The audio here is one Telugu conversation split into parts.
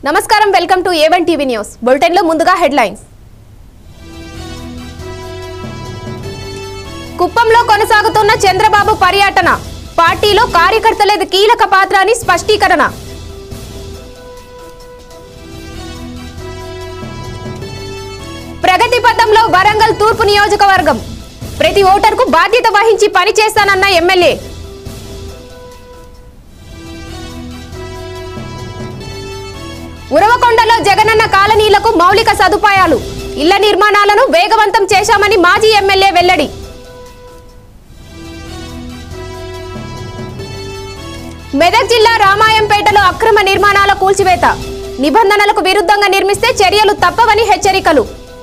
నమస్కారం welcome to A one TV news bulletin లో ముందుగా హెడ్లైన్స్ కుప్పంలో కొనసాగుతున్న చంద్రబాబు పర్యటన పార్టీలో కార్యకర్తలది కీలక పాత్ర అని స్పష్టీకరణ ప్రగతి పథంలో వరంగల్ తూర్పు నియోజకవర్గం ప్రతి ఓటర్కు బాధ్యత వహించి పనిచేస్తానన్న ఎమ్మెల్యే ఉరవకొండలో జగనన్న కాలనీలకు మౌలిక సదుపాయాలు ఇళ్ల నిర్మాణాలను వేగవంతం చేశామని మాజీ ఎమ్మెల్యే వెల్లడి మెదక్ జిల్లా రామాయంపేటలో అక్రమ నిర్మాణాల కూల్చివేత నిబంధనలకు విరుద్ధంగా నిర్మిస్తే చర్యలు తప్పవని హెచ్చరికలు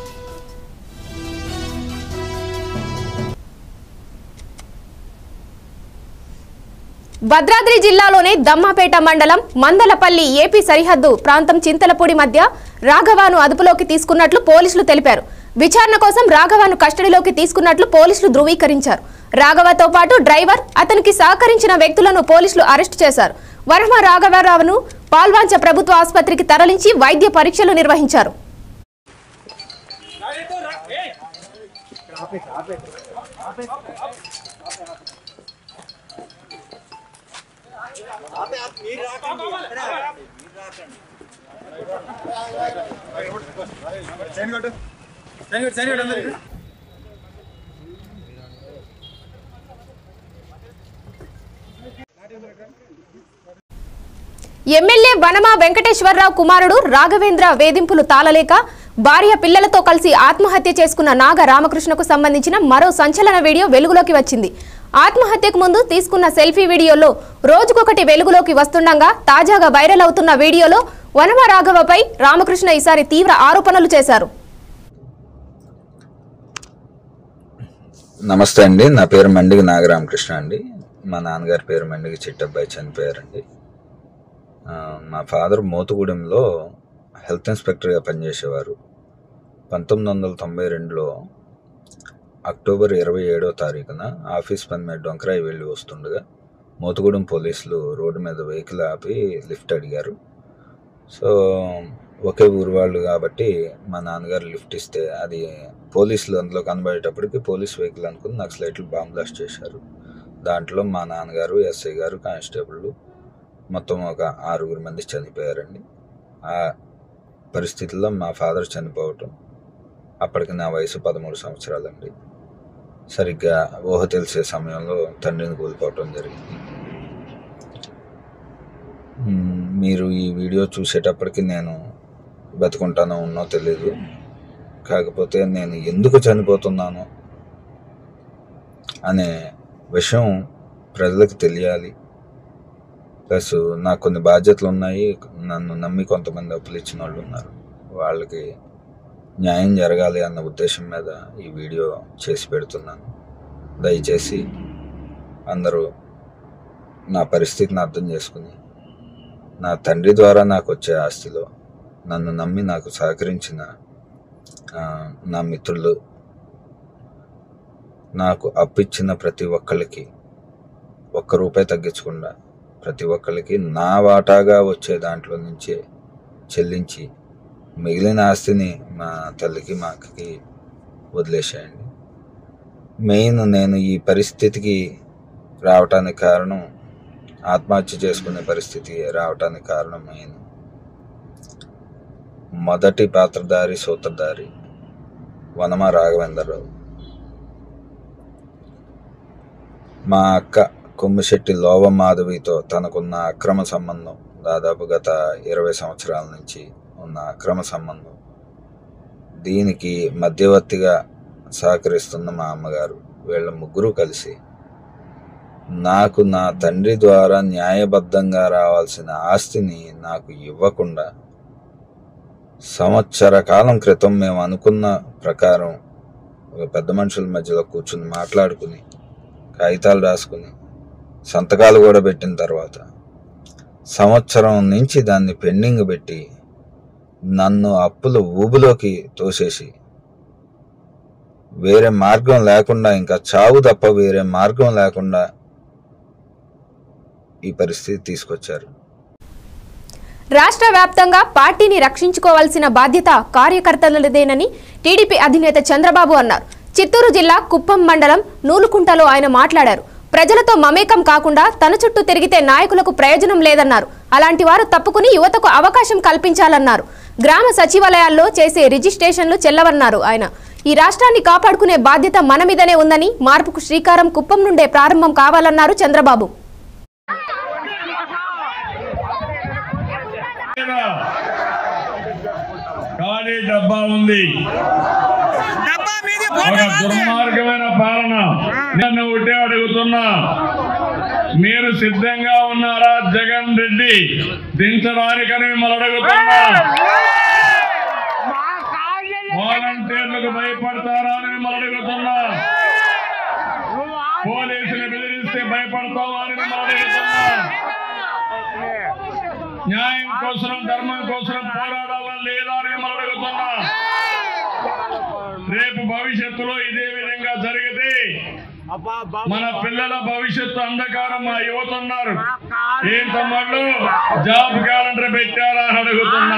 భద్రాద్రి జిల్లాలోని దమ్మాపేట మండలం మందలపల్లి ఏపీ సరిహద్దు ప్రాంతం చింతలపూడి మధ్య రాఘవాను అదుపులోకి తీసుకున్నట్లు పోలీసులు తెలిపారు విచారణ కోసం రాఘవాను కస్టడీలోకి తీసుకున్నట్లు పోలీసులు ధృవీకరించారు రాఘవతో పాటు డ్రైవర్ అతనికి సహకరించిన వ్యక్తులను పోలీసులు అరెస్టు చేశారు వర్మ రాఘవరావును పాల్వాంచ ప్రభుత్వ ఆసుపత్రికి తరలించి వైద్య పరీక్షలు నిర్వహించారు సైన్ కొట్టు సైన్ కొట్టు సైన్ కొట్టు అందరికి ఎమ్మెల్యే వనమా వెంకటేశ్వరరావు కుమారుడు రాఘవేంద్ర వేధింపులు తాళలేక భార్య పిల్లలతో కలిసి ఆత్మహత్య చేసుకున్న నాగ రామకృష్ణకు సంబంధించిన మరో సంచలన వీడియో వెలుగులోకి వచ్చింది ఆత్మహత్యకు ముందు తీసుకున్న సెల్ఫీ వీడియోలో రోజుకొకటి వెలుగులోకి వస్తుండగా తాజాగా వైరల్ అవుతున్న వీడియోలో వనమ రాఘవపై రామకృష్ణ ఈసారి తీవ్ర ఆరోపణలు చేశారు నమస్తే అండి నా పేరు మండిగి నాగరామకృష్ణ అండి మా నాన్నగారి పేరు మండిగి చిట్టబ్బాయి చనిపోయారండి ఆ, మా ఫాదర్ మోతుగూడెంలో హెల్త్ ఇన్స్పెక్టర్గా పనిచేసేవారు పంతొమ్మిది వందల తొంభై రెండులో అక్టోబర్ ఇరవై ఏడో తారీఖున ఆఫీస్ పని మీద డొంకరాయి వెళ్ళి వస్తుండగా మోతుగూడెం పోలీసులు రోడ్డు మీద వెహికల్ ఆపి లిఫ్ట్ అడిగారు సో ఒకే ఊరు వాళ్ళు కాబట్టి మా నాన్నగారు లిఫ్ట్ ఇస్తే అది పోలీసులు అందులో కనబడేటప్పటికి పోలీస్ వెహికల్ అనుకుని నక్సలైట్లు బాంబ్ బ్లాస్ట్ చేశారు దాంట్లో మా నాన్నగారు ఎస్ఐ గారు కానిస్టేబుల్ మొత్తం ఒక ఆరుగురు మంది చనిపోయారండి ఆ పరిస్థితుల్లో మా ఫాదర్ చనిపోవటం అప్పటికి నా వయసు పదమూడు సంవత్సరాలండి సరిగ్గా ఊహ తెలిసే సమయంలో తండ్రిని కోల్పోవటం జరిగింది మ్మ్, మీరు ఈ వీడియో చూసేటప్పటికి నేను బతుకుంటానో ఉన్నో తెలియదు కాకపోతే నేను ఎందుకు చనిపోతున్నాను అనే విషయం ప్రజలకు తెలియాలి ప్లస్ నాకు కొన్ని బాధ్యతలు ఉన్నాయి నన్ను నమ్మి కొంతమంది అప్పులు ఇచ్చిన వాళ్ళు ఉన్నారు వాళ్ళకి న్యాయం జరగాలి అన్న ఉద్దేశం మీద ఈ వీడియో చేసి పెడుతున్నాను దయచేసి అందరూ నా పరిస్థితిని అర్థం చేసుకుని నా తండ్రి ద్వారా నాకు వచ్చే ఆస్తిలో నన్ను నమ్మి నాకు సహకరించిన ఆ, నా మిత్రులు నాకు అప్పిచ్చిన ప్రతి ఒక్కరికి ఒక్క రూపాయి తగ్గించకుండా ప్రతి ఒక్కరికి నా వాటాగా వచ్చే దాంట్లో నుంచే చెల్లించి మిగిలిన ఆస్తిని మా తల్లికి మా అక్కకి వదిలేసేయండి మెయిన్ నేను ఈ పరిస్థితికి రావటానికి కారణం ఆత్మహత్య చేసుకునే పరిస్థితి రావటానికి కారణం మెయిన్ మొదటి పాత్రధారి సూత్రధారి వనమ రాఘవేంద్రరావు మా అక్క కొమ్మిశెట్టి లోవ మాధవితో తనకున్న అక్రమ సంబంధం దాదాపు గత ఇరవై సంవత్సరాల నుంచి ఉన్న అక్రమ సంబంధం దీనికి మధ్యవర్తిగా సహకరిస్తున్న మా అమ్మగారు వీళ్ళ ముగ్గురు కలిసి నాకు నా తండ్రి ద్వారా న్యాయబద్ధంగా రావాల్సిన ఆస్తిని నాకు ఇవ్వకుండా సంవత్సర కాలం క్రితం మేము అనుకున్న ప్రకారం ఒక పెద్ద మనుషుల మధ్యలో కూర్చుని మాట్లాడుకుని కాగితాలు రాసుకుని సంతకాలు కూడా పెట్టిన తర్వాత సంవత్సరం నుంచి దాన్ని పెండింగ్ పెట్టి నన్ను అప్పుల ఊబిలోకి తోసేసి వేరే మార్గం లేకుండా ఇంకా చావు తప్ప వేరే మార్గం లేకుండా ఈ పరిస్థితి తీసుకొచ్చారు రాష్ట్ర వ్యాప్తంగా పార్టీని రక్షించుకోవాల్సిన బాధ్యత కార్యకర్తలదేనని టీడీపీ అధినేత చంద్రబాబు అన్నారు చిత్తూరు జిల్లా కుప్పం మండలం నూలుకుంటలో ఆయన మాట్లాడారు ప్రజలతో మమేకం కాకుండా తన చుట్టూ తిరిగితే నాయకులకు ప్రయోజనం లేదన్నారు అలాంటి వారు తప్పుకుని యువతకు అవకాశం కల్పించాలన్నారు గ్రామ సచివాలయాల్లో చేసే రిజిస్ట్రేషన్లు చెల్లవన్నారు ఆయన ఈ రాష్ట్రాన్ని కాపాడుకునే బాధ్యత మన మీదనే ఉందని మార్పుకు శ్రీకారం కుప్పం నుండే ప్రారంభం కావాలన్నారు చంద్రబాబు లేదా? ఖాళీ డబ్బా ఉంది ఒక దుర్మార్గమైన పాలన నన్ను ఒకటే అడుగుతున్నా మీరు సిద్ధంగా ఉన్నారా జగన్ రెడ్డి దించడానికని మిమ్మల్ని అడుగుతున్నా వాలంటీర్లకు భయపడతారా అని మిమ్మల్ని అడుగుతున్నా పోలీసులు బెదిరిస్తే భయపడతావా అని మిమ్మల్ని అడుగుతున్నా న్యాయం కోసం ధర్మం కోసం పోరాడాలని లేదా అని మిమ్మల్ని అడుగుతున్నా రేపు భవిష్యత్తులో ఇదే విధంగా జరిగితే మన పిల్లల భవిష్యత్తు అంధకారం మా యువత ఉన్నారు ఏం తమ్ముళ్ళు జాబ్ క్యాలెండర్ పెట్టారా అని అడుగుతున్నా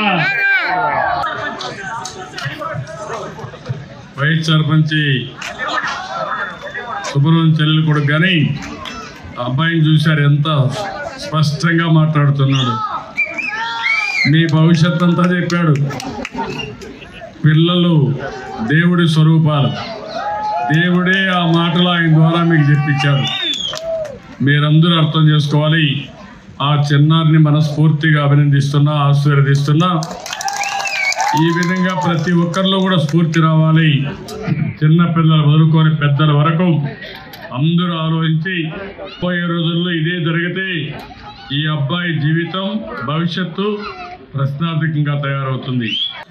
వైస్ సర్పంచి సుబ్రహ్మణ్యం చెల్లెలు కొడుకు కానీ ఆ అబ్బాయిని చూశారు ఎంత స్పష్టంగా మాట్లాడుతున్నాడు మీ భవిష్యత్ అంతా చెప్పాడు పిల్లలు దేవుడి స్వరూపాలు దేవుడే ఆ మాటలు ఆయన ద్వారా మీకు చెప్పించాడు మీరందరూ అర్థం చేసుకోవాలి ఆ చిన్నారిని మనస్ఫూర్తిగా అభినందిస్తున్నా ఆశీర్వదిస్తున్నా ఈ విధంగా ప్రతి ఒక్కరిలో కూడా స్ఫూర్తి రావాలి చిన్న పిల్లలు మొదలుకొని పెద్దల వరకు అందరూ ఆలోచించి పోయే రోజుల్లో ఇదే జరిగితే ఈ అబ్బాయి జీవితం భవిష్యత్తు ప్రశ్నార్థకంగా తయారవుతుంది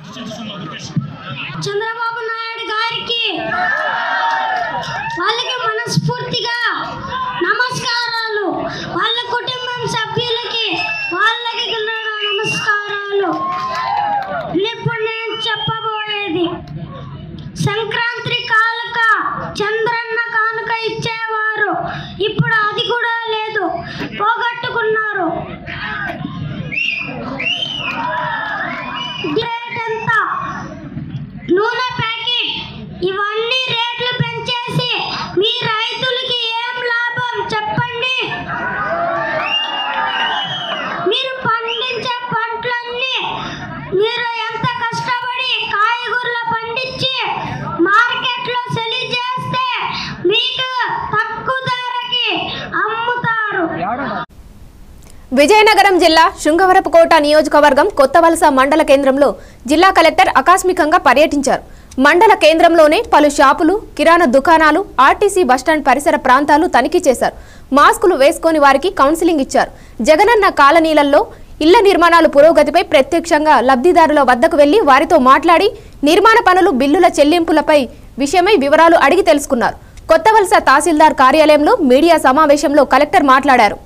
చంద్రబాబు నాయుడు గారికి వాళ్ళకి మనస్ఫూర్తిగా నమస్కారాలు వాళ్ళ కుటుంబం సభ్యులకి వాళ్ళకి కూడా నమస్కారాలు ఇప్పుడు నేను చెప్పబోయేది సంక్రాంతి కానుక చంద్రన్న కానుక ఇచ్చేవారు ఇప్పుడు అది కూడా లేదు పోగొట్టుకున్నారు రేట్ ఎంత నూనె ప్యాకెట్ ఇవన్నీ రేట్లు పెంచేసి మీ రైతులకి ఏం లాభం చెప్పండి మీరు పండించే పంటలన్నీ మీరు ఎంత కష్టపడి కాయగూరలు పండించి మార్కెట్లో సెలి చేస్తే మీకు తక్కువ ధరకి అమ్ముతారు విజయనగరం జిల్లా శృంగవరపుకోట నియోజకవర్గం కొత్తవలస మండల కేంద్రంలో జిల్లా కలెక్టర్ ఆకస్మికంగా పర్యటించారు మండల కేంద్రంలోనే పలు షాపులు కిరాణా దుకాణాలు ఆర్టీసీ బస్టాండ్ పరిసర ప్రాంతాలు తనిఖీ చేశారు మాస్కులు వేసుకొని వారికి కౌన్సిలింగ్ ఇచ్చారు జగనన్న కాలనీలలో ఇళ్ల నిర్మాణాలు పురోగతిపై ప్రత్యక్షంగా లబ్ధిదారుల వద్దకు వెళ్లి వారితో మాట్లాడి నిర్మాణ పనులు బిల్లుల చెల్లింపులపై విషయమై వివరాలు అడిగి తెలుసుకున్నారు కొత్తవలస తహసీల్దార్ కార్యాలయంలో మీడియా సమావేశంలో కలెక్టర్ మాట్లాడారు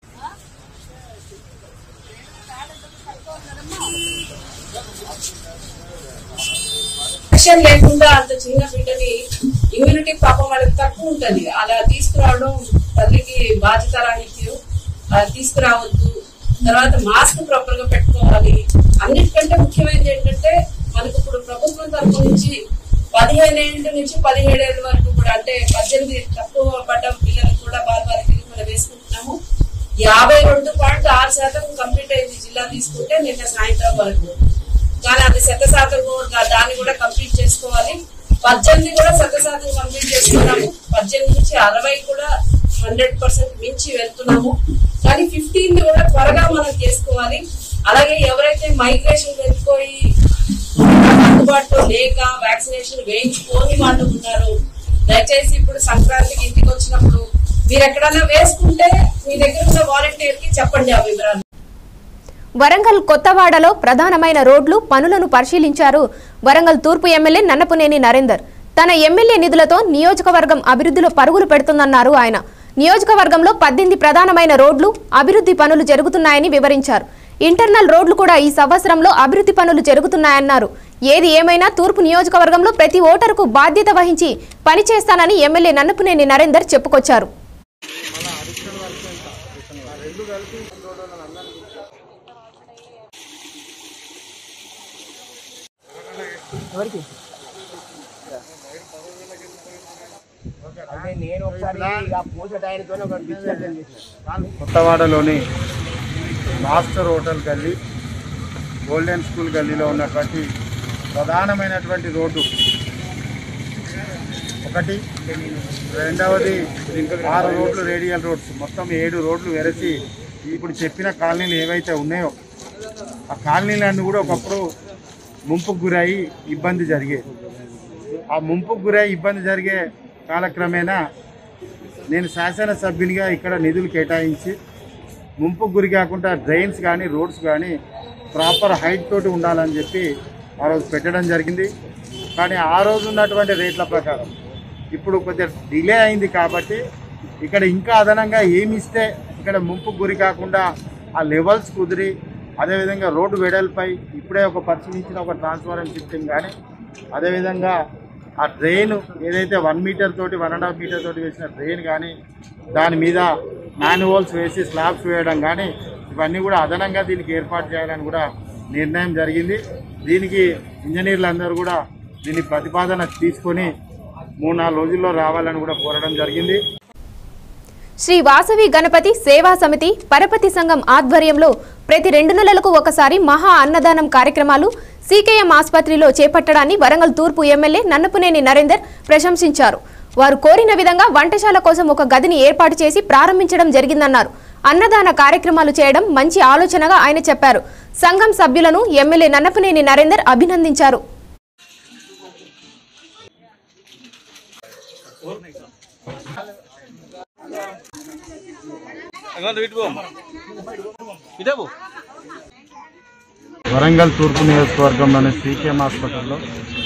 యాక్షన్ లేకుండా అంత చిన్న బిడ్డని ఇమ్యూనిటీ పాపం వాళ్ళకి తక్కువ ఉంటది అలా తీసుకురావడం తల్లికి బాధ్యత రాహిత్యం అలా తీసుకురావద్దు తర్వాత మాస్క్ ప్రాపర్ గా పెట్టుకోవాలి అన్నిటికంటే ముఖ్యమైనది ఏంటంటే మనకు ఇప్పుడు ప్రభుత్వం తరఫు నుంచి పదిహేను ఏళ్ళ నుంచి పదిహేడు ఏళ్ళ వరకు కూడా అంటే పద్దెనిమిది తక్కువ పడ్డ పిల్లలకు కూడా బాల బాలికలకు మనం వేసుకుంటున్నాము యాభై రెండు పాయింట్ ఆరు శాతం కంప్లీట్ అయింది జిల్లా తీసుకుంటే నిన్న సాయంత్రం వరకు కానీ అది శత శాతం కూడా దాన్ని కూడా కంప్లీట్ చేసుకోవాలి పద్దెనిమిది కూడా శత శాతం కంప్లీట్ చేసుకున్నాము పద్దెనిమిది నుంచి అరవై కూడా హండ్రెడ్ పర్సెంట్ మించి వెళ్తున్నాము కానీ ఫిఫ్టీన్ కూడా త్వరగా మనం చేసుకోవాలి అలాగే ఎవరైతే మైగ్రేషన్ వెళ్ళిపోయి అందుబాటులో లేక వ్యాక్సినేషన్ వేయించుకోని వాళ్ళు ఉన్నారు దయచేసి ఇప్పుడు సంక్రాంతికి ఇంటికి వచ్చినప్పుడు మీరు ఎక్కడైనా వేసుకుంటే మీ దగ్గర ఉన్న వాలంటీర్ కి చెప్పండి ఆ వివరాలు వరంగల్ కొత్తవాడలో ప్రధానమైన రోడ్లు పనులను పరిశీలించారు వరంగల్ తూర్పు ఎమ్మెల్యే నన్నపునేని నరేందర్ తన ఎమ్మెల్యే నిధులతో నియోజకవర్గం అభివృద్ధిలో పరుగులు పెడుతుందన్నారు ఆయన నియోజకవర్గంలో పద్దెనిమిది ప్రధానమైన రోడ్లు అభివృద్ధి పనులు జరుగుతున్నాయని వివరించారు ఇంటర్నల్ రోడ్లు కూడా ఈ సంవత్సరంలో అభివృద్ధి పనులు జరుగుతున్నాయన్నారు ఏది ఏమైనా తూర్పు నియోజకవర్గంలో ప్రతి ఓటరుకు బాధ్యత వహించి పనిచేస్తానని ఎమ్మెల్యే నన్నపునేని నరేందర్ చెప్పుకొచ్చారు అంటే నేను ఒకసారి ఇక పూసట ఆయనతోనే ఒక డిస్కషన్ చేసిన కొత్తవాడలోని మాస్టర్ హోటల్ గల్లీ గోల్డెన్ స్కూల్ గల్లీలో ఉన్నటువంటి ప్రధానమైనటువంటి రోడ్డు ఒకటి రెండవది ఆరు రోడ్లు రేడియల్ రోడ్స్ మొత్తం ఏడు రోడ్లు వెరసి ఇప్పుడు చెప్పిన కాలనీలు ఏవైతే ఉన్నాయో ఆ కాలనీలన్నీ కూడా ఒకప్పుడు ముంపుకు గురై ఇబ్బంది జరిగేది ఆ ముంపుకు గురై ఇబ్బంది జరిగే కాలక్రమేణా నేను శాసనసభ్యునిగా ఇక్కడ నిధులు కేటాయించి ముంపుకు గురి కాకుండా డ్రైన్స్ కానీ రోడ్స్ కానీ ప్రాపర్ హైట్ తోటి ఉండాలని చెప్పి ఆ రోజు పెట్టడం జరిగింది కానీ ఆ రోజు ఉన్నటువంటి రేట్ల ప్రకారం ఇప్పుడు కొద్దిగా డిలే అయింది కాబట్టి ఇక్కడ ఇంకా అదనంగా ఏమి ఇస్తే ఇక్కడ ముంపుకు గురి కాకుండా ఆ లెవెల్స్ కుదిరి అదేవిధంగా రోడ్డు వెడల్పై ఇప్పుడే ఒక పరిశీలించిన ఒక ట్రాన్స్ఫారం సిస్టమ్ కానీ అదేవిధంగా ఆ డ్రైన్ ఏదైతే వన్ మీటర్ తోటి వన్ అండ్ హాఫ్ మీటర్ తోటి వేసిన డ్రైన్ కానీ దాని మీద మాన్యువల్స్ వేసి స్లాబ్స్ వేయడం కానీ ఇవన్నీ కూడా అదనంగా దీనికి ఏర్పాటు చేయాలని కూడా నిర్ణయం జరిగింది దీనికి ఇంజనీర్లు అందరూ కూడా దీని ప్రతిపాదన తీసుకొని మూడు నాలుగు రోజుల్లో రావాలని కూడా కోరడం జరిగింది శ్రీ వాసవి గణపతి సేవా సమితి పరపతి సంఘం ఆధ్వర్యంలో ప్రతి రెండు నెలలకు ఒకసారి మహా అన్నదానం కార్యక్రమాలు సీకేఎం ఆసుపత్రిలో చేపట్టడాన్ని వరంగల్ తూర్పు ఎమ్మెల్యే నన్నపునేని నరేందర్ ప్రశంసించారు వారు కోరిన విధంగా వంటశాల కోసం ఒక గదిని ఏర్పాటు చేసి ప్రారంభించడం జరిగిందన్నారు అన్నదాన కార్యక్రమాలు చేయడం మంచి ఆలోచనగా ఆయన చెప్పారు సంఘం సభ్యులను ఎమ్మెల్యే నన్నపనేని నరేందర్ అభినందించారు వరంగల్ తూర్పు నియోజకవర్గంలోని సీకేఎం హాస్పిటల్లో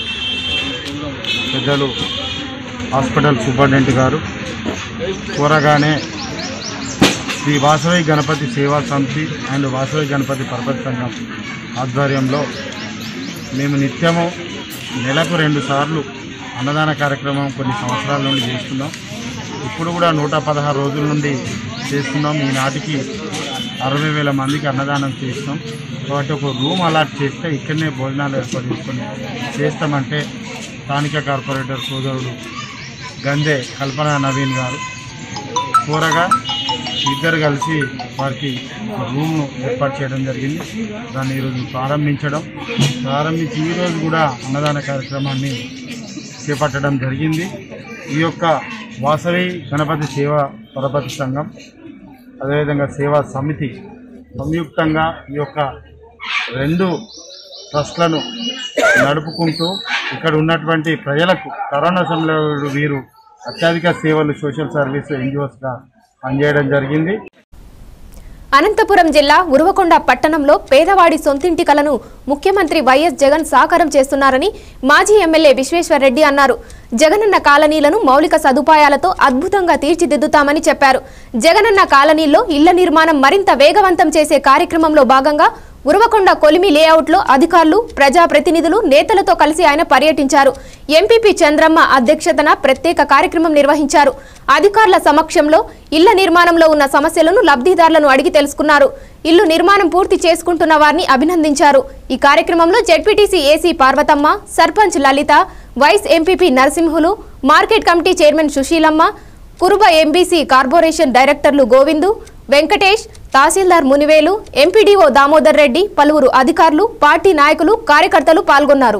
పెద్దలు హాస్పిటల్ సూపరింటెండెంట్ గారు కోరగానే శ్రీ వాసవి గణపతి సేవా సమితి అండ్ వాసవి గణపతి పరపతి సంఘం ఆధ్వర్యంలో మేము నిత్యము నెలకు రెండు సార్లు అన్నదాన కార్యక్రమం కొన్ని సంవత్సరాల నుండి చేస్తున్నాం ఇప్పుడు కూడా నూట పదహారు రోజుల నుండి చేస్తున్నాం ఈనాటికి అరవై వేల మందికి అన్నదానం చేస్తాం కాబట్టి ఒక రూమ్ అలాట్ చేస్తే ఇక్కడనే భోజనాలు ఏర్పాటు చేసుకొని చేస్తామంటే స్థానిక కార్పొరేటర్ సోదరుడు గందే కల్పన నవీన్ గారు కూరగా ఇద్దరు కలిసి వారికి ఒక రూమ్ను ఏర్పాటు చేయడం జరిగింది దాన్ని ఈరోజు ప్రారంభించడం ప్రారంభించి ఈరోజు కూడా అన్నదాన కార్యక్రమాన్ని చేపట్టడం జరిగింది ఈ యొక్క వాసవి గణపతి సేవా పరపతి సంఘం అదేవిధంగా సేవా సమితి సంయుక్తంగా ఈ యొక్క రెండు ట్రస్ట్లను నడుపుకుంటూ ఇక్కడ ఉన్నటువంటి ప్రజలకు కరోనా సమయంలో వీరు అత్యధిక సేవలు సోషల్ సర్వీస్ ఎన్జిఓస్గా పనిచేయడం జరిగింది అనంతపురం జిల్లా ఉరవకొండ పట్టణంలో పేదవాడి సొంతింటి కలను ముఖ్యమంత్రి వైఎస్ జగన్ సాకారం చేస్తున్నారని మాజీ ఎమ్మెల్యే విశ్వేశ్వరరెడ్డి అన్నారు జగనన్న కాలనీలను మౌలిక సదుపాయాలతో అద్భుతంగా తీర్చిదిద్దుతామని చెప్పారు జగనన్న కాలనీల్లో ఇళ్ల నిర్మాణం మరింత వేగవంతం చేసే కార్యక్రమంలో భాగంగా ఉరవకొండ కొలిమి లేఅవుట్లో అధికారులు ప్రజాప్రతినిధులు నేతలతో కలిసి ఆయన పర్యటించారు ఎంపీపీ చంద్రమ్మ అధ్యక్షతన ప్రత్యేక కార్యక్రమం నిర్వహించారు అధికారుల సమక్షంలో ఇళ్ల నిర్మాణంలో ఉన్న సమస్యలను లబ్ధిదారులను అడిగి తెలుసుకున్నారు ఇల్లు నిర్మాణం పూర్తి చేసుకుంటున్న వారిని అభినందించారు ఈ కార్యక్రమంలో ZPTC AC Parvathamma sarpanch Lalitha vice MPP Narasimhulu market committee chairman Sushilamma Kuruba MBC corporation డైరెక్టర్లు గోవిందు వెంకటేష్ తహసీల్దార్ మునివేలు ఎంపీడీఓ దామోదర్ రెడ్డి పలువురు అధికారులు పార్టీ నాయకులు కార్యకర్తలు పాల్గొన్నారు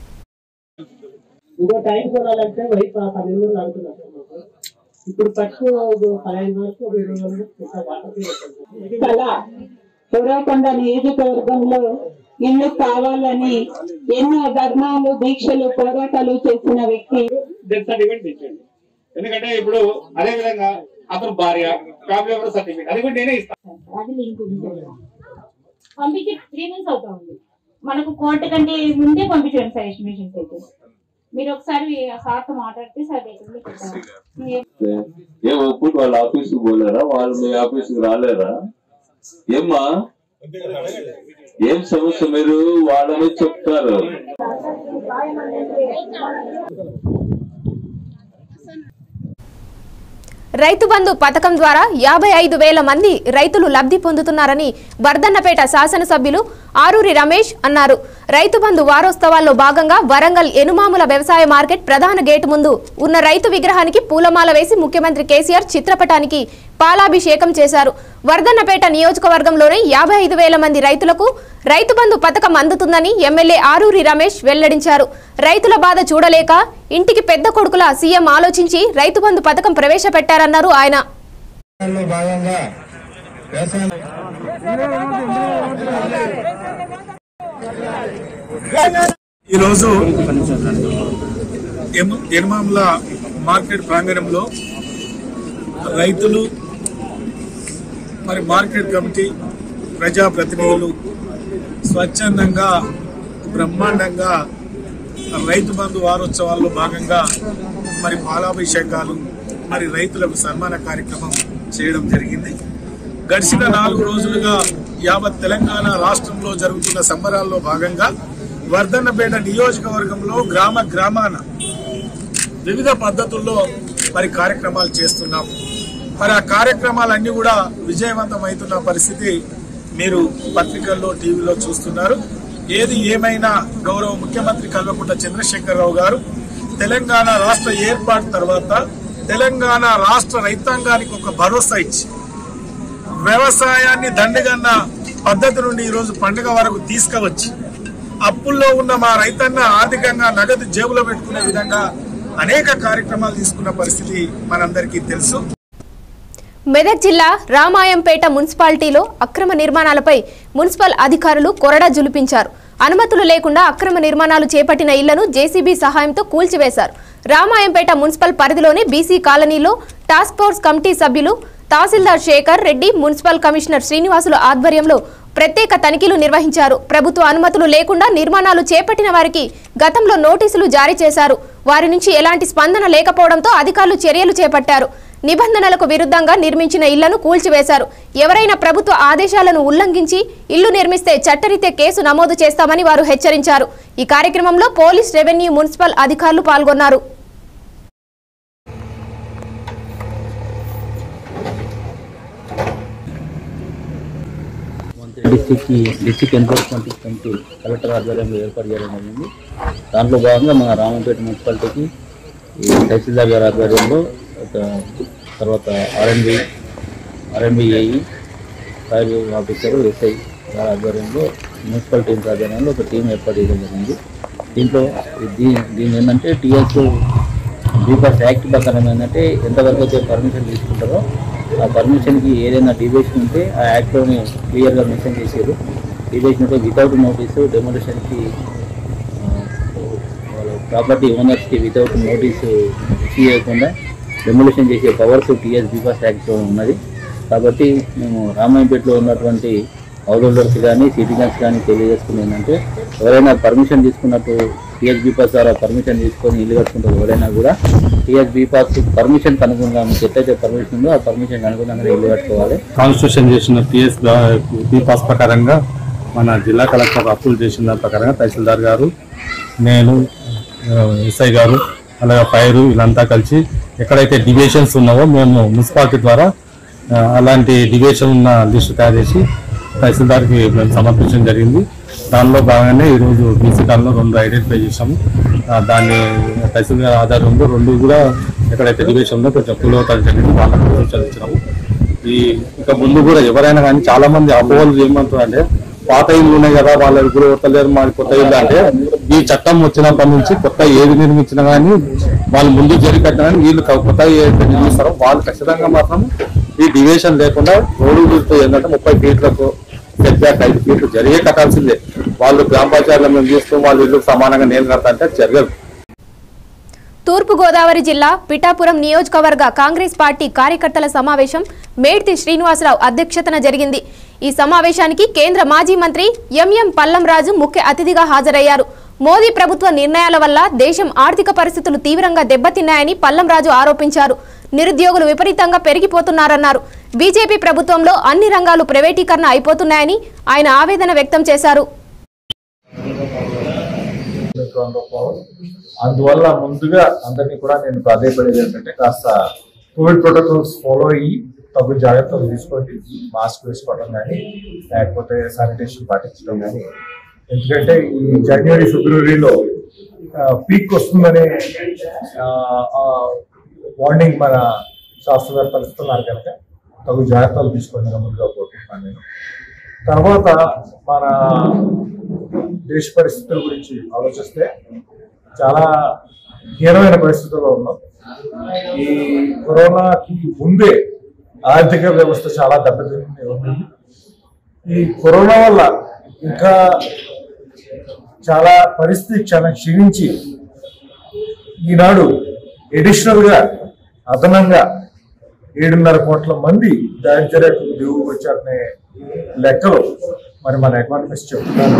ఇంకో టైం కొనాలంటే వైపు ఆ పన్నెండు వందలు అనుకున్నారు మాకు. ఇప్పుడు తక్కువ పదిహేను వరకు ఒక ఇరవై వందలు ఇంకా వాటర్కి వస్తుంది. కళ పూర్వకొండ నియోజకవర్గంలో ఇల్లు కావాలని ఎన్నో ధర్నాలు దీక్షలు పోరాటాలు చేసిన వ్యక్తి డెత్ సర్టిఫికేట్ తెచ్చండి ఎందుకంటే ఇప్పుడు అదే విధంగా అతను భార్య ఫ్యామిలీ మెంబర్ సర్టిఫికేట్ అది కూడా నేనే ఇస్తాను అది లింక్ ఉంటుంది. పంపించి త్రీ మంత్స్ అవుతా ఉంది మనకు కోర్టు కంటే ముందే పంపించండి సార్ ఎస్టిమేషన్స్ అయితే మీరు ఒకసారి సార్తో మాట్లాడితే సార్ దగ్గర పెట్టాలి ఏ ఒప్పుడు వాళ్ళ ఆఫీస్ కు పోలేరా వాళ్ళు మీ ఆఫీస్ కు రాలేరా ఏమ్మా ఏం సమస్య మీరు వాళ్ళని చెప్తారు రైతు బంధు పథకం ద్వారా యాభై ఐదు వేల మంది రైతులు లబ్ధి పొందుతున్నారని వర్ధన్నపేట శాసనసభ్యులు ఆరూరి రమేష్ అన్నారు రైతు బంధు వారోత్సవాల్లో భాగంగా వరంగల్ ఎనుమాముల వ్యవసాయ మార్కెట్ ప్రధాన గేటు ముందు ఉన్న రైతు విగ్రహానికి పూలమాల వేసి ముఖ్యమంత్రి కేసీఆర్ చిత్రపటానికి పాలాభిషేకం చేశారు వర్ధన్నపేట నియోజకవర్గంలోని యాభై ఐదు వేల మంది రైతులకు రైతు బంధు పథకం అందుతుందని ఎమ్మెల్యే ఆరూరి రమేష్ వెల్లడించారు రైతుల బాధ చూడలేక ఇంటికి పెద్ద కొడుకుల సీఎం ఆలోచించి రైతు బంధు పథకం ప్రవేశపెట్టారన్నారు ఆయన భాగంగా ఈరోజు ఎమ్- ఎనమాముల మార్కెట్ ప్రాంగణంలో రైతులు మరి మార్కెట్ కమిటీ ప్రజాప్రతినిధులు స్వచ్ఛందంగా బ్రహ్మాండంగా రైతు బంధు వారోత్సవాల్లో భాగంగా మరి పాలాభిషేకాలు మరి రైతులకు సన్మాన కార్యక్రమం చేయడం జరిగింది గడిచిన నాలుగు రోజులుగా యావత్ తెలంగాణ రాష్ట్రంలో జరుగుతున్న సంబరాల్లో భాగంగా వర్ధన్నపేట నియోజకవర్గంలో గ్రామ గ్రామాన వివిధ పద్ధతుల్లో మరి కార్యక్రమాలు చేస్తున్నాం మరి ఆ కార్యక్రమాలన్నీ కూడా విజయవంతం అవుతున్న పరిస్థితి మీరు పత్రికల్లో టీవీలో చూస్తున్నారు ఏది ఏమైనా గౌరవ ముఖ్యమంత్రి కల్వకుంట్ల చంద్రశేఖరరావు గారు తెలంగాణ రాష్ట్ర ఏర్పాటు తర్వాత తెలంగాణ రాష్ట్ర రైతాంగానికి ఒక భరోసా ఇచ్చి వ్యవసాయాన్ని దండగన్న పద్ధతి నుండి ఈరోజు పండుగ వరకు తీసుకువచ్చి అప్పుల్లో ఉన్న మా రైతన్న ఆర్థికంగా నగదు జేబులో పెట్టుకునే విధంగా అనేక కార్యక్రమాలు తీసుకున్న పరిస్థితి మనందరికీ తెలుసు మెదక్ జిల్లా రామాయంపేట మున్సిపాలిటీలో అక్రమ నిర్మాణాలపై మున్సిపల్ అధికారులు కొరడా జులిపించారు అనుమతులు లేకుండా అక్రమ నిర్మాణాలు చేపట్టిన ఇళ్లను జేసీబీ సహాయంతో కూల్చివేశారు రామాయంపేట మున్సిపల్ పరిధిలోని బీసీ కాలనీలో టాస్క్ ఫోర్స్ కమిటీ సభ్యులు తహసీల్దార్ శేఖర్ రెడ్డి మున్సిపల్ కమిషనర్ శ్రీనివాసుల ఆధ్వర్యంలో ప్రత్యేక తనిఖీలు నిర్వహించారు ప్రభుత్వ అనుమతులు లేకుండా నిర్మాణాలు చేపట్టిన వారికి గతంలో నోటీసులు జారీ చేశారు వారి నుంచి ఎలాంటి స్పందన లేకపోవడంతో అధికారులు చర్యలు చేపట్టారు నిబంధనలకు విరుద్ధంగా నిర్మించిన ఇళ్లను కూల్చివేశారు ఎవరైనా ప్రభుత్వ ఆదేశాలను ఉల్లంఘించి ఇల్లు నిర్మిస్తే చట్టరీత్యా కేసు నమోదు చేస్తామని వారు హెచ్చరించారు ఈ కార్యక్రమంలో పోలీస్ రెవెన్యూ మున్సిపల్ అధికారులు పాల్గొన్నారు district district enforcement committee collector ఆధ్వర్యంలో ఏర్పాటు చేయడం జరిగింది దాంట్లో భాగంగా మన రామంపేట మున్సిపాలిటీకి ఈ తహసీల్దార్ గారి ఆధ్వర్యంలో ఒక తర్వాత RNB RNB AE fire officer SI గారి ఆధ్వర్యంలో మున్సిపల్ టీం ఆధ్వర్యంలో ఒక టీం ఏర్పాటు చేయడం జరిగింది దీంట్లో దీని దీని ఏంటంటే టీఎస్ బీపాస్ యాక్ట్ ప్రకారం ఏంటంటే ఎంతవరకు అయితే పర్మిషన్ తీసుకుంటారో ఆ పర్మిషన్కి ఏదైనా డివియేషన్ ఉంటే ఆ యాక్ట్లోనే క్లియర్గా మెన్షన్ చేశారు డివియేషన్ ఉంటే వితౌట్ నోటీసు డెమోలిషన్కి వాళ్ళ ప్రాపర్టీ ఓనర్స్కి వితౌట్ నోటీసు ఇష్యూ చేయకుండా డెమోలిషన్ చేసే పవర్స్ టీఎస్ బీపాస్ యాక్ట్లో ఉన్నది కాబట్టి మేము రామాయంపేటలో ఉన్నటువంటి హౌస్ హోల్డర్స్ కానీ సిటిజన్స్ కానీ తెలియజేసుకుని ఏంటంటే ఎవరైనా పర్మిషన్ తీసుకున్నట్టు టీఎస్బీ పాస్ ద్వారా పర్మిషన్ తీసుకొని ఇల్లు కట్టుకుంటారు ఎవరైనా కూడా టీఎస్బీ పాస్ పర్మిషన్ అనుగుణంగా మీకు ఎట్లయితే పర్మిషన్ ఉందో ఆ పర్మిషన్ అనుగుణంగా ఇల్లు కట్టుకోవాలి కాన్స్టిట్యూషన్ చేసిన టీఎస్ బీ పాస్ ప్రకారంగా మన జిల్లా కలెక్టర్ అప్రూవ్ చేసిన దాని ప్రకారంగా తహసీల్దార్ గారు నేను ఎస్ఐ గారు అలాగే ఫైర్ వీళ్ళంతా కలిసి ఎక్కడైతే డివియేషన్స్ ఉన్నావో మేము మున్సిపాలిటీ ద్వారా ఆ, అలాంటి డివియేషన్ ఉన్న లిస్టు తయారు చేసి తహసీల్దార్కి మేము సమర్పించడం జరిగింది దానిలో భాగంగానే ఈరోజు బీసీ కాలంలో రెండు ఐడెంటిఫై చేశాము ఆ, దాన్ని తహసీల్దార్ ఆధారంలో రెండు కూడా ఎక్కడైతే డివియేషన్ ఉందో కొంచెం కూలవుతారు జరిగింది వాళ్ళకి సూచనలు ఇచ్చినాము ఈ ఇక ముందు కూడా ఎవరైనా కానీ చాలా మంది అపోహలు ఏమంటారంటే పాత ఇల్లు ఉన్నాయి కదా వాళ్ళకి కూడా వస్తలేరు మాది కొత్త ఇల్లు అంటే ఈ చట్టం వచ్చినప్పటి నుంచి కొత్త ఏది నిర్మించినా కానీ వాళ్ళు ముందు జరిగి కట్టినా కానీ వీళ్ళు కొత్త ఏదైతే నిర్మిస్తారో వాళ్ళు ఖచ్చితంగా మాత్రం ఈ డివియేషన్ లేకుండా రోడ్డు చూస్తూ ఏంటంటే ముప్పై ఫీట్లకు సెట్ బ్యాక్ ఐదు ఫీట్లు జరిగే కట్టాల్సిందే వాళ్ళు గ్రామ పంచాయతీలో మేము చేస్తూ వాళ్ళు ఇల్లు సమానంగా నేను కడతా అంటే జరగదు తూర్పుగోదావరి జిల్లా పిఠాపురం నియోజకవర్గ కాంగ్రెస్ పార్టీ కార్యకర్తల సమావేశం మేడ్తి శ్రీనివాసరావు అధ్యక్షతన జరిగింది ఈ సమావేశానికి కేంద్ర మాజీ మంత్రి ఎంఎం పల్లంరాజు ముఖ్య అతిథిగా హాజరయ్యారు మోదీ ప్రభుత్వ నిర్ణయాల వల్ల దేశం ఆర్థిక పరిస్థితులు తీవ్రంగా దెబ్బతిన్నాయని పల్లంరాజు ఆరోపించారు నిరుద్యోగులు విపరీతంగా పెరిగిపోతున్నారన్నారు బీజేపీ ప్రభుత్వంలో అన్ని రంగాలు ప్రైవేటీకరణ అయిపోతున్నాయని ఆయన ఆవేదన వ్యక్తం చేశారు అందువల్ల ముందుగా అందరినీ కూడా నేను ప్రాధాయపడేది ఏంటంటే కాస్త కోవిడ్ ప్రోటోకాల్స్ ఫాలో అయ్యి తగు జాగ్రత్తలు తీసుకోండి మాస్క్ వేసుకోవడం కానీ లేకపోతే శానిటేషన్ పాటించడం కానీ ఎందుకంటే ఈ జనవరి ఫిబ్రవరిలో పీక్ వస్తుందనే వార్నింగ్ మన శాస్త్రవేత్తలు ఇస్తున్నారు కనుక తగు జాగ్రత్తలు తీసుకోండి ముందుగా కోరుకుంటున్నాను నేను తర్వాత మన దేశ పరిస్థితుల గురించి ఆలోచిస్తే చాలా హీనమైన పరిస్థితుల్లో ఉన్నాం ఈ కరోనాకి ముందే ఆర్థిక వ్యవస్థ చాలా దెబ్బతింది ఉంది ఈ కరోనా వల్ల ఇంకా చాలా పరిస్థితి చాలా క్షీణించి ఈనాడు ఎడిషనల్ గా అదనంగా ఏడున్నర కోట్ల మంది దారిద్ర్య దిగువ వచ్చారనే లెక్కలు మరి మన ఎకానమిస్ట్ చెప్తున్నారు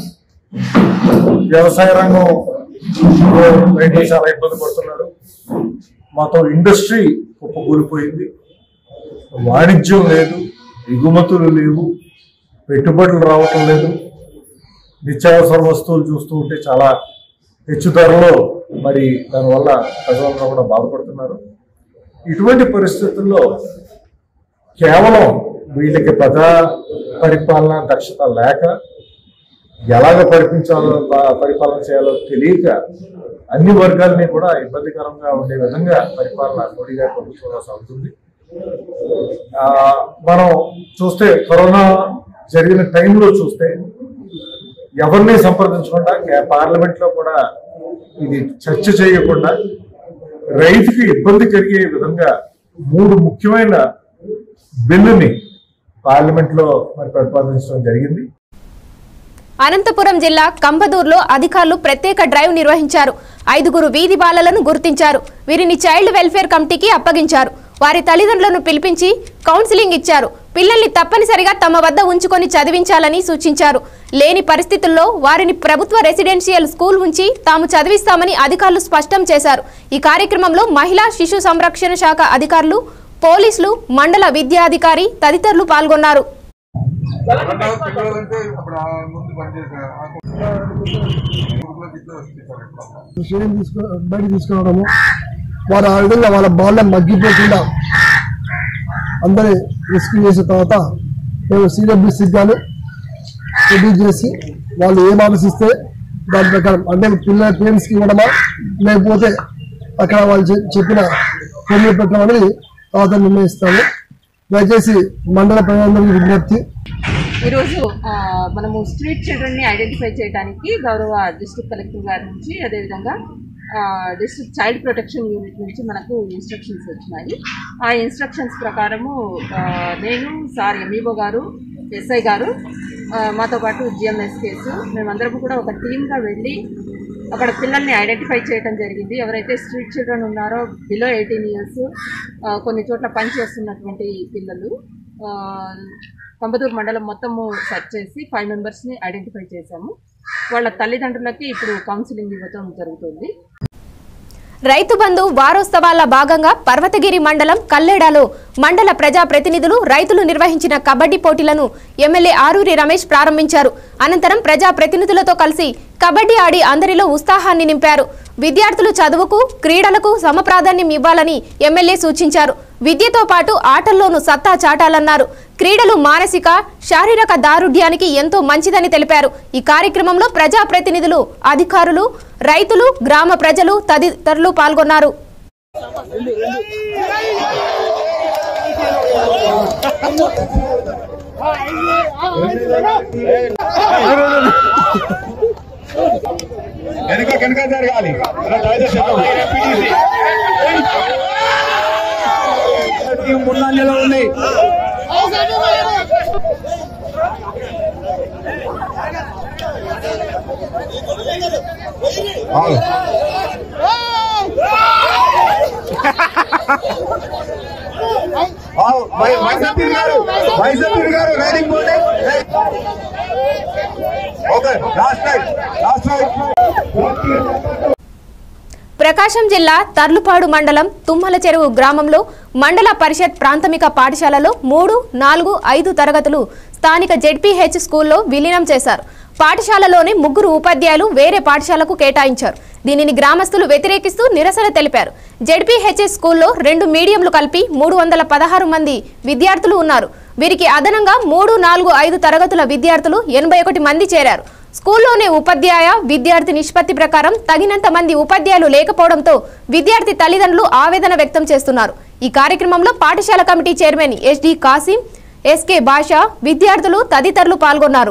వ్యవసాయ రంగం రైతులు చాలా ఇబ్బంది పడుతున్నారు మొత్తం ఇండస్ట్రీ కుప్పకూలిపోయింది వాణిజ్యం లేదు ఎగుమతులు లేవు పెట్టుబడులు రావటం లేదు నిత్యావసర వస్తువులు చూస్తూ ఉంటే చాలా హెచ్చు ధరలో మరి దానివల్ల ప్రజలందరూ కూడా బాధపడుతున్నారు ఇటువంటి పరిస్థితుల్లో కేవలం వీళ్ళకి ప్రజా పరిపాలన దక్షత లేక ఎలాగ పరిపించాలో ప- పరిపాలన చేయాలో తెలియక అన్ని వర్గాలని కూడా ఇబ్బందికరంగా ఉండే విధంగా పరిపాలన మోడీ గారి ప్రభుత్వంలో సాగుతుంది ఆ, మనం చూస్తే కరోనా జరిగిన టైంలో చూస్తే ఎవరిని సంప్రదించకుండా పార్లమెంట్ లో కూడా ఇది చర్చ చేయకుండా రైతుకి ఇబ్బంది కలిగే విధంగా మూడు ముఖ్యమైన బిల్లుని పార్లమెంట్ లో మరి ప్రతిపాదించడం జరిగింది అనంతపురం జిల్లా కంబదూర్లో అధికారులు ప్రత్యేక డ్రైవ్ నిర్వహించారు ఐదుగురు వీధి బాలలను గుర్తించారు వీరిని చైల్డ్ వెల్ఫేర్ కమిటీకి అప్పగించారు వారి తల్లిదండ్రులను పిలిపించి కౌన్సిలింగ్ ఇచ్చారు పిల్లల్ని తప్పనిసరిగా తమ వద్ద ఉంచుకొని చదివించాలని సూచించారు లేని పరిస్థితుల్లో వారిని ప్రభుత్వ రెసిడెన్షియల్ స్కూల్ ఉంచి తాము చదివిస్తామని అధికారులు స్పష్టం చేశారు ఈ కార్యక్రమంలో మహిళా శిశు సంరక్షణ శాఖ అధికారులు పోలీసులు మండల విద్యాధికారి తదితరులు పాల్గొన్నారు విషయం తీసుకు బయట తీసుకురావడము వారు ఆ విధంగా వాళ్ళ బాల్యం మగ్గిపోకుండా అందరి రెస్క్యూ చేసిన తర్వాత మేము సిడబ్ల్యూసీకి గాను ప్రొడ్యూస్ చేసి వాళ్ళు ఏం ఆలోచిస్తే దాని ప్రకారం అంటే పిల్లల పేరెంట్స్కి ఇవ్వడమా లేకపోతే అక్కడ వాళ్ళు చె- చెప్పిన పేర్లు పెట్టడం అనేది తర్వాత నిర్ణయిస్తాము దయచేసి మండల ప్రజలందరికీ విజ్ఞప్తి ఈరోజు ఆ, మనము స్ట్రీట్ చిల్డ్రన్ని ఐడెంటిఫై చేయడానికి గౌరవ డిస్ట్రిక్ట్ కలెక్టర్ గారి నుంచి అదేవిధంగా డిస్ట్రిక్ట్ చైల్డ్ ప్రొటెక్షన్ యూనిట్ నుంచి మనకు ఇన్స్ట్రక్షన్స్ వచ్చినాయి ఆ ఇన్స్ట్రక్షన్స్ ప్రకారము ఆ, నేను సార్ ఎంఈఓ గారు ఎస్ఐ గారు ఆ, మాతో పాటు జిఎంఎస్ కేసు మేమందరం కూడా ఒక టీమ్గా వెళ్ళి అక్కడ పిల్లల్ని ఐడెంటిఫై చేయడం జరిగింది ఎవరైతే స్ట్రీట్ చిల్డ్రన్ ఉన్నారో బిలో ఎయిటీన్ ఇయర్స్ కొన్ని చోట్ల పనిచేస్తున్నటువంటి పిల్లలు ఆ, కంబదూరు మండలం మొత్తము సెర్చ్ చేసి ఫైవ్ మెంబర్స్ని ఐడెంటిఫై చేశాము వాళ్ళ తల్లిదండ్రులకి ఇప్పుడు కౌన్సిలింగ్ ఇవ్వటం జరుగుతుంది రైతు బంధు వారోత్సవాల భాగంగా పర్వతగిరి మండలం కల్లేడాలో మండల ప్రజా ప్రతినిధులు రైతులు నిర్వహించిన కబడ్డీ పోటీలను ఎమ్మెల్యే ఆరూరి రమేష్ ప్రారంభించారు అనంతరం ప్రజా ప్రతినిధులతో కలిసి కబడ్డీ ఆడి అందరిలో ఉత్సాహాన్ని నింపారు విద్యార్థులు చదువుకు క్రీడలకు సమప్రాధాన్యం ఇవ్వాలని ఎమ్మెల్యే సూచించారు విద్యతో పాటు ఆటల్లోనూ సత్తా చాటాలన్నారు క్రీడలు మానసిక శారీరక దారుఢ్యానికి ఎంతో మంచిదని తెలిపారు ఈ కార్యక్రమంలో ప్రజా ప్రతినిధులు అధికారులు రైతులు గ్రామ ప్రజలు తదితరులు పాల్గొన్నారు వెనుక కనుక జరగాలి ముందంజలో ఉంది మైసూర్ గారు మైసూర్ గారు రైడింగ్ పోటీ okay last right last right Prakasam జిల్లా తర్లుపాడు మండలం తుమ్మల చెరువు గ్రామంలో మండల పరిషత్ ప్రాథమిక పాఠశాలలో మూడు నాలుగు ఐదు తరగతులు స్థానిక జెడ్పీహెచ్ స్కూల్లో విలీనం చేశారు పాఠశాలలోని ముగ్గురు ఉపాధ్యాయులు వేరే పాఠశాలకు కేటాయించారు దీనిని గ్రామస్తులు వ్యతిరేకిస్తూ నిరసన తెలిపారు జెడ్పీహెచ్ఎస్ స్కూల్లో రెండు మీడియంలు కలిపి మూడు వందల పదహారు మంది విద్యార్థులు ఉన్నారు వీరికి అదనంగా మూడు నాలుగు ఐదు తరగతుల విద్యార్థులు ఎనభై ఒకటి మంది చేరారు స్కూల్లోనే ఉపాధ్యాయ విద్యార్థి నిష్పత్తి ప్రకారం తగినంత మంది ఉపాధ్యాయులు లేకపోవడంతో విద్యార్థి తల్లిదండ్రులు ఆవేదన వ్యక్తం చేస్తున్నారు ఈ కార్యక్రమంలో పాఠశాల committee chairman SD Kasim SK Basha విద్యార్థులు తదితరులు పాల్గొన్నారు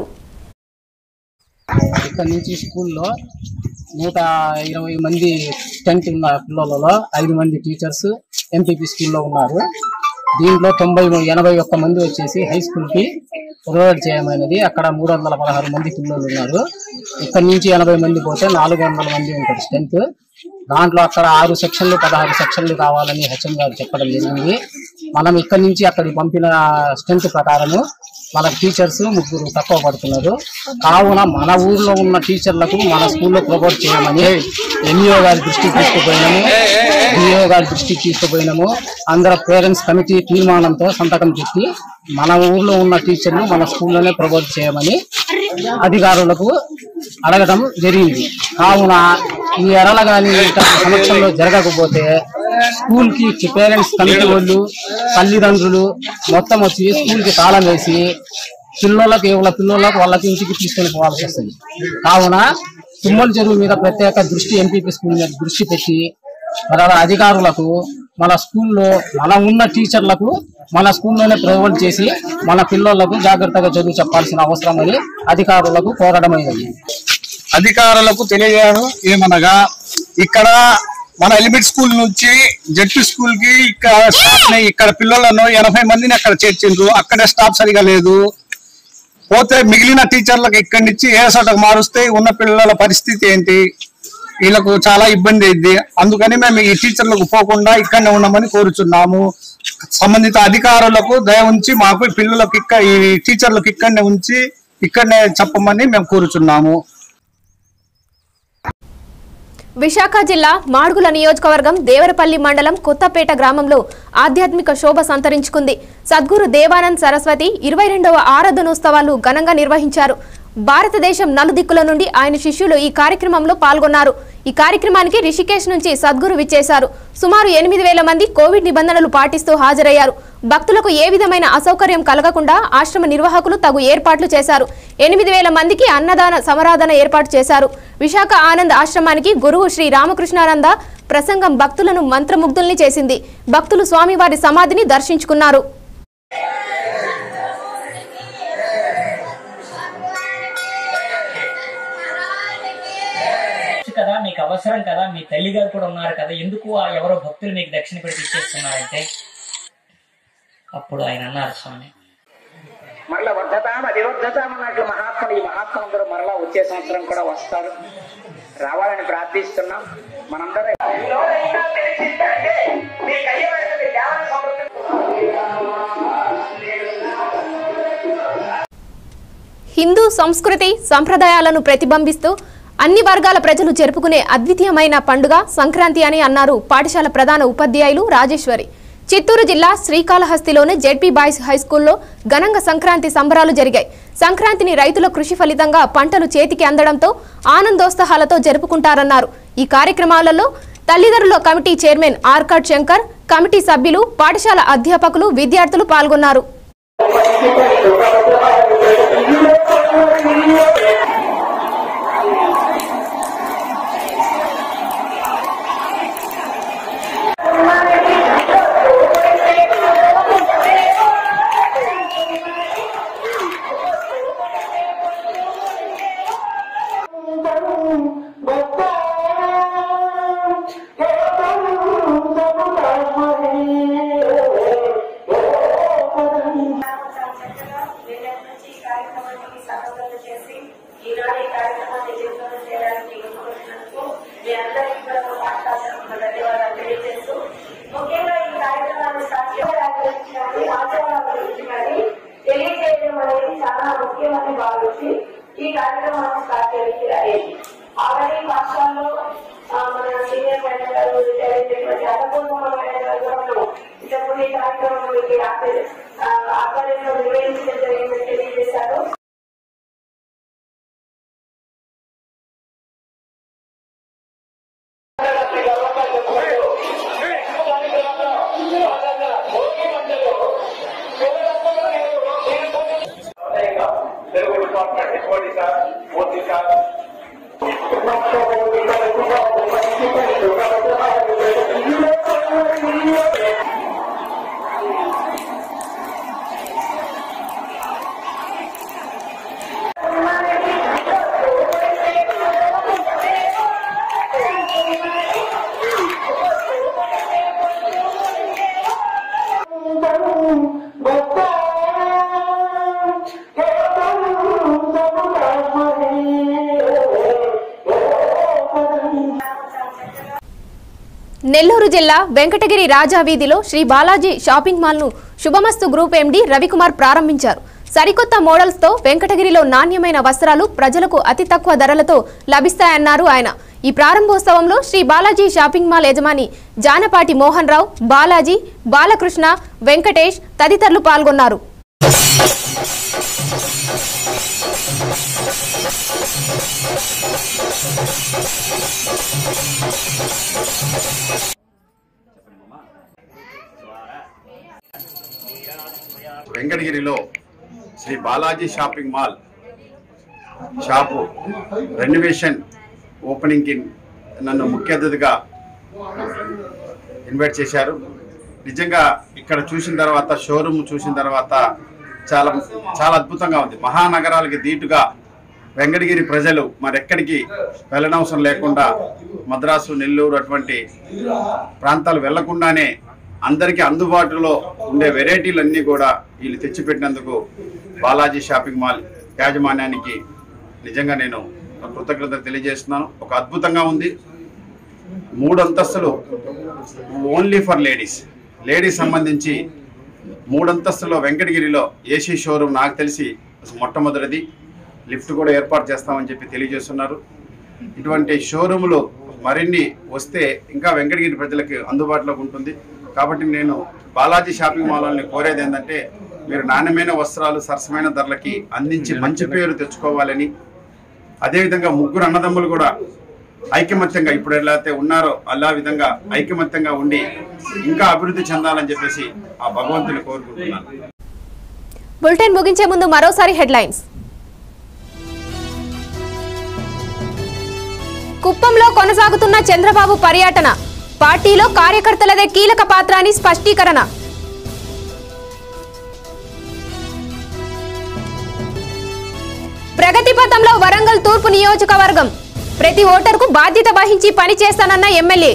ఇక్కడ నుంచి స్కూల్లో నూట ఇరవై మంది టెన్త్ ఉన్న పిల్లలలో ఐదు మంది టీచర్స్ ఎంపీపీ స్కూల్లో ఉన్నారు దీంట్లో తొంభై ఎనభై ఒక్క మంది వచ్చేసి హై స్కూల్కి ప్రొవైడ్ చేయమైనది అక్కడ మూడు వందల పదహారు మంది పిల్లలు ఉన్నారు ఇక్కడ నుంచి ఎనభై మంది పోతే నాలుగు వందల మంది ఉంటారు స్ట్రెంత్ దాంట్లో అక్కడ ఆరు సెక్షన్లు పదహారు సెక్షన్లు కావాలని హెచ్ఎం గారు చెప్పడం జరిగింది మనం ఇక్కడ నుంచి అక్కడికి పంపిన స్ట్రెంత్ ప్రకారము మన టీచర్స్ ముగ్గురు తక్కువ పడుతున్నారు కావున మన ఊర్లో ఉన్న టీచర్లకు మన స్కూల్లో ప్రొవైడ్ చేయమని ఎంఈఓ గారి దృష్టికి తీసుకుపోయినాము డిఓ గారి దృష్టికి తీసుకుపోయినాము అందరు పేరెంట్స్ కమిటీ తీర్మానంతో సంతకం పెట్టి మన ఊర్లో ఉన్న టీచర్లు మన స్కూల్లోనే ప్రొవైడ్ చేయమని అధికారులకు అడగడం జరిగింది కావున ఈ ఎడల కానీ సమక్షంలో జరగకపోతే స్కూల్ కి పేరెంట్స్ కమిటీ వాళ్ళు తల్లిదండ్రులు మొత్తం వచ్చి స్కూల్ కి తాళం వేసి పిల్లలకు వాళ్ళ పిల్లలకు వాళ్ళకి ఇంటికి తీసుకొని పోవాల్సి వస్తుంది కావున తుమ్మల చెరువు మీద ప్రత్యేక దృష్టి ఎంపీపీ స్కూల్ మీద దృష్టి పెట్టి మన అధికారులకు మన స్కూల్లో మన ఉన్న టీచర్లకు మన స్కూల్లోనే ప్రొవైడ్ చేసి మన పిల్లలకు జాగ్రత్తగా చదువు చెప్పాల్సిన అవసరం అని అధికారులకు కోరడమైనది అధికారులకు తెలియజేయడం ఏమనగా ఇక్కడ మన ఎలిమెంట్ స్కూల్ నుంచి జడ్పీ స్కూల్ కి ఇక్కడ స్టాఫ్ ని ఇక్కడ పిల్లలను ఎనభై మందిని అక్కడ చేర్చిండ్రు అక్కడ స్టాఫ్ సరిగా లేదు పోతే మిగిలిన టీచర్లకు ఇక్కడి నుంచి ఏ చోటకు మారుస్తే ఉన్న పిల్లల పరిస్థితి ఏంటి వీళ్ళకు చాలా ఇబ్బంది అయింది అందుకని మేము ఈ టీచర్లకు పోకుండా ఇక్కడనే ఉండమని కోరుచున్నాము సంబంధిత అధికారులకు దయ ఉంచి మాకు పిల్లలకు ఇక్కడ ఈ టీచర్లకు ఇక్కడనే ఉంచి ఇక్కడనే చెప్పమని మేము కోరుచున్నాము విశాఖ జిల్లా మాడుగుల నియోజకవర్గం దేవరపల్లి మండలం కొత్తపేట గ్రామంలో ఆధ్యాత్మిక శోభ సంతరించుకుంది సద్గురు దేవానంద్ సరస్వతి ఇరవై రెండవ ఆరాధనోత్సవాలు ఘనంగా నిర్వహించారు భారతదేశం నలుదిక్కుల నుండి ఆయన శిష్యులు ఈ కార్యక్రమంలో పాల్గొన్నారు ఈ కార్యక్రమానికి రిషికేశ్ నుంచి సద్గురు విచ్చేశారు సుమారు ఎనిమిది వేల మంది కోవిడ్ నిబంధనలు పాటిస్తూ హాజరయ్యారు భక్తులకు ఏ విధమైన అసౌకర్యం కలగకుండా ఆశ్రమ నిర్వాహకులు తగు ఏర్పాట్లు చేశారు ఎనిమిది వేల మందికి అన్నదాన సమరాధన ఏర్పాటు చేశారు విశాఖ ఆనంద్ ఆశ్రమానికి గురువు శ్రీ రామకృష్ణానంద ప్రసంగం భక్తులను మంత్రముగ్ధుల్ని చేసింది భక్తులు స్వామివారి సమాధిని దర్శించుకున్నారు కదా మీకు అవసరం కదా మీ తల్లి గారు కూడా ఉన్నారు కదా ఎందుకు ఆ ఎవరో భక్తులు మీకు దక్షిణ పెట్టి ఇచ్చేస్తున్నారంటే అప్పుడు ఆయన అన్నారు స్వామి మరలా వర్ధతాం అధివర్ధతాం అన్నట్లు మహాత్ములు ఈ మహాత్ములందరూ మరలా వచ్చే సంవత్సరం కూడా వస్తారు రావాలని ప్రార్థిస్తున్నాం మనందరం హిందూ సంస్కృతి సంప్రదాయాలను ప్రతిబింబిస్తూ అన్ని వర్గాల ప్రజలు జరుపుకునే అద్వితీయమైన పండుగ సంక్రాంతి అని అన్నారు పాఠశాల ప్రధాన ఉపాధ్యాయులు రాజేశ్వరి చిత్తూరు జిల్లా శ్రీకాళహస్తిలోని జెడ్పీ బాయ్స్ హైస్కూల్లో ఘనంగా సంక్రాంతి సంబరాలు జరిగాయి సంక్రాంతిని రైతుల కృషి ఫలితంగా పంటలు చేతికి అందడంతో ఆనందోత్సాహాలతో జరుపుకుంటారన్నారు ఈ కార్యక్రమాలలో తల్లిదండ్రుల committee chairman Arkad Shankar committee సభ్యులు పాఠశాల అధ్యాపకులు విద్యార్థులు పాల్గొన్నారు తెలియజేయడం అనేది చాలా ముఖ్యమని భావించి ఈ కార్యక్రమాన్ని స్టార్ట్ చేయడానికి ఆల్రెడీ పాఠశాలలో ఆ, మన సీనియర్ మేడం గారు అయినటువంటి అన్నపూర్ణ మేడం గారు కూడా మనం ఇంతకుముందు ఈ కార్యక్రమం మీకు ఆపే- ఆ, ఆధ్వర్యంలో నిర్వహించడం జరిగిందని తెలియజేశారు Telugu department HOD sir Murthy sir Nellore జిల్లా వెంకటగిరి రాజా వీధిలో శ్రీ బాలాజీ షాపింగ్ మాల్ను శుభమస్తు గ్రూప్ ఎండి రవికుమార్ ప్రారంభించారు సరికొత్త మోడల్స్తో వెంకటగిరిలో నాణ్యమైన వస్త్రాలు ప్రజలకు అతి తక్కువ ధరలతో లభిస్తాయన్నారు ఆయన ఈ ప్రారంభోత్సవంలో శ్రీ బాలాజీ షాపింగ్ మాల్ యజమాని జానపాటి మోహన్ రావు బాలాజీ బాలకృష్ణ వెంకటేష్ తదితరులు పాల్గొన్నారు వెంకటగిరిలో Shri Balaji shopping mall shop renovation ఓపెనింగ్కి నన్ను ముఖ్య అతిథిగా ఇన్వైట్ చేశారు నిజంగా ఇక్కడ చూసిన తర్వాత షోరూమ్ చూసిన తర్వాత చాలా చాలా అద్భుతంగా ఉంది మహానగరాలకి దీటుగా వెంకటగిరి ప్రజలు మరెక్కడికి వెళ్ళనవసరం లేకుండా మద్రాసు నెల్లూరు అటువంటి ప్రాంతాలు వెళ్లకుండానే అందరికీ అందుబాటులో ఉండే వెరైటీలన్నీ కూడా వీళ్ళు తెచ్చిపెట్టినందుకు బాలాజీ షాపింగ్ మాల్ యాజమాన్యానికి నిజంగా నేను కృతజ్ఞత తెలియజేస్తున్నాను ఒక అద్భుతంగా ఉంది మూడు అంతస్తులు ఓన్లీ ఫర్ లేడీస్ లేడీస్ సంబంధించి మూడు అంతస్తులో వెంకటగిరిలో ఏసీ షోరూమ్ నాకు తెలిసి మొట్టమొదటిది లిఫ్ట్ కూడా ఏర్పాటు చేస్తామని చెప్పి తెలియజేస్తున్నారు ఇటువంటి షోరూములు మరిన్ని వస్తే ఇంకా వెంకటగిరి ప్రజలకు అందుబాటులోకి ఉంటుంది కాబట్టి నేను బాలాజీ షాపింగ్ మాల్ని కోరేది ఏంటంటే మీరు నాణ్యమైన వస్త్రాలు సరసమైన ధరలకి అందించి మంచి పేరు తెచ్చుకోవాలని అదేవిధంగా ముగ్గురు అన్నదమ్ములు కూడా ఐకమత్యంగా ఇప్పుడు ఎలా అయితే ఉన్నారో అలా విధంగా ఐకమత్యంగా ఉండి ఇంకా అభివృద్ధి చెందాలని చెప్పేసి ఆ భగవంతుని కోరుకుంటున్నాను బులెటిన్ ముగించే ముందు మరోసారి హెడ్లైన్స్ కుప్పంలో కొనసాగుతున్న చంద్రబాబు పర్యటన పార్టీలో కార్యకర్తలదే కీలక పాత్ర అని స్పష్టీకరణ ప్రగతి పథంలో వరంగల్ తూర్పు నియోజకవర్గం ప్రతి ఓటర్కు బాధ్యత వహించి పనిచేస్తానన్న ఎమ్మెల్యే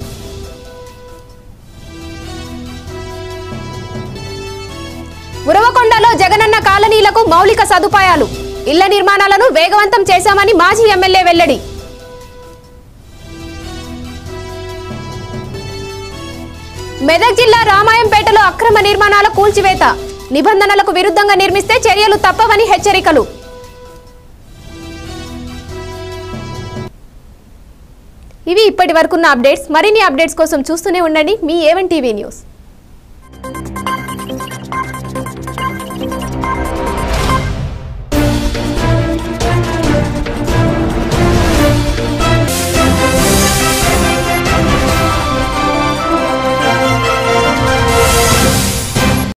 ఉరవకొండలో జగనన్న కాలనీలకు మౌలిక సదుపాయాలు ఇళ్ల నిర్మాణాలను వేగవంతం చేశామని మాజీ ఎమ్మెల్యే వెల్లడి మెదక్ జిల్లా రామాయంపేటలో అక్రమ నిర్మాణాల కూల్చివేత నిబంధనలకు విరుద్ధంగా నిర్మిస్తే చర్యలు తప్పవని హెచ్చరికలు ఇవి ఇప్పటి వరకున్న అప్డేట్స్ మరిన్ని అప్డేట్స్ కోసం చూస్తూనే ఉండండి మీ ఏవన్ టీవీ న్యూస్